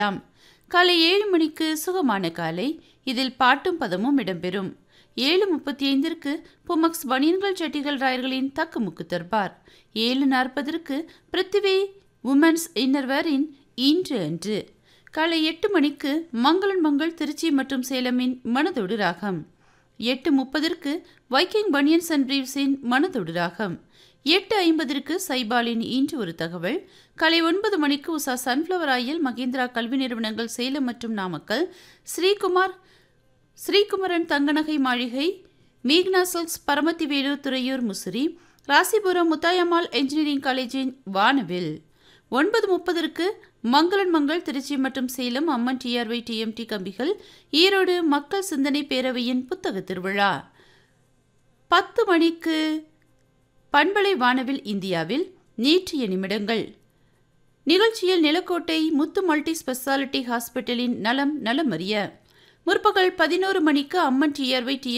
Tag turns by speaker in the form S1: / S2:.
S1: ஆம் காலை ஏழு மணிக்கு சுகமான காலை இதில் பாட்டும் பதமும் இடம்பெறும் ஏழு முப்பத்தி ஐந்திற்கு புமக்ஸ் பனியன்கள் செட்டிகள் ராயர்களின் தக்குமுக்கு தர்பார் ஏழு நாற்பதற்கு பிருத்திவி உமன்ஸ் இன்னர்வேரின் இன்று அன்று காலை எட்டு மணிக்கு மங்களன் மங்கள் திருச்சி மற்றும் சேலமின் மனதொடு ராகம் எட்டு முப்பதற்கு வைக்கிங் பனியன்ஸ் அண்ட் பிரீவ்ஸின் மனதொடு ராகம் எட்டு ஐம்பதற்கு சைபாலின் இன்று ஒரு தகவல் காலை ஒன்பது மணிக்கு உஷா சன்ஃப்ளவர் ஆயில் மகேந்திரா கல்வி நிறுவனங்கள் சேலம் மற்றும் நாமக்கல் ஸ்ரீகுமார் ஸ்ரீகுமரன் தங்கநகை மாளிகை மேக்னா சில்க்ஸ் பரமத்தி வேலூர் துறையூர் முசிறி ராசிபுரம் முத்தாயம்மாள் என்ஜினியரிங் காலேஜின் வானவில் ஒன்பது முப்பதற்கு மங்களன் மங்கள் திருச்சி மற்றும் சேலம் அம்மன் டிஆர்ஒய் டிஎம்டி கம்பிகள் ஈரோடு மக்கள் சிந்தனை பேரவையின் புத்தக திருவிழா பத்து மணிக்கு பண்பலை வானவில் இந்தியாவில் நேற்றைய நிமிடங்கள் நிகழ்ச்சியில் நிலக்கோட்டை முத்து மல்டி ஸ்பெஷாலிட்டி ஹாஸ்பிட்டலின் நலம் நலமறிய முற்பகல் பதினோரு மணிக்கு அம்மன் டிஆர்ஒய் டி